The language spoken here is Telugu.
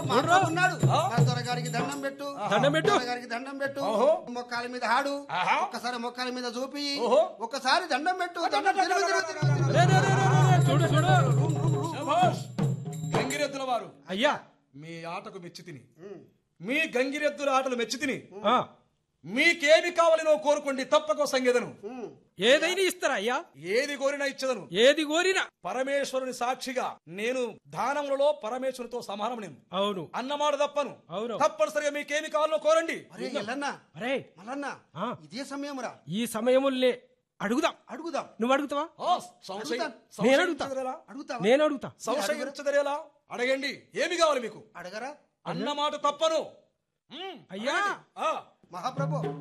మాత్రం ఉన్నాడు ఆ. మా దొరగారికి దండం పెట్టు దండం పెట్టు. దొరగారికి దండం పెట్టు ఓహో. మొక్కాల మీద ఆడు ఆహా. ఒక్కసారి మొక్కాల మీద చూపి ఓహో. ఒక్కసారి దండం పెట్టు దండం తిరుగు, తిరుగు, తిరుగు, తిరుగు. రే, రే, రే, రే, రే, చూడు చూడు శభాష్. గంగిరెద్దుల వారు అయ్యా మీ ఆటకు మెచ్చి తిని మీ గంగిరెద్దుల ఆటలు మెచ్చి తిని ఆ, మీకేమి కావాలనో కోరుకోండి తప్పక సంగేదను ఉమ్. ఏదైనా ఇస్తారా అయ్యా ఏది కోరినా ఇచ్చదను ఏది కోరినా పరమేశ్వరుని సాక్షిగా నేను దానములలో పరమేశ్వరునితో సమానం నేను అవును అన్నమాట తప్పను అవును. తప్పనిసరిగా మీకేమి కావాలో కోరండి అరే ఎల్లన్నా అరే మల్లన్నా ఆ. ఇదే సమయం రా ఈ సమయములే అడుగుదాం అడుగుదాం నువ్వు అడుగుతావా ఆ, సంశయం అడుగుతాను. నేను అడుగుతా. సంశయించదరేలా? అడుగుతావా నేను అడుగుతా సంశయించదరేలా అడగండి ఏమి కావాలి మీకు అడగరా అన్నమాట తప్పను మ్మ్. అయ్యా ఆ మహాప్రభు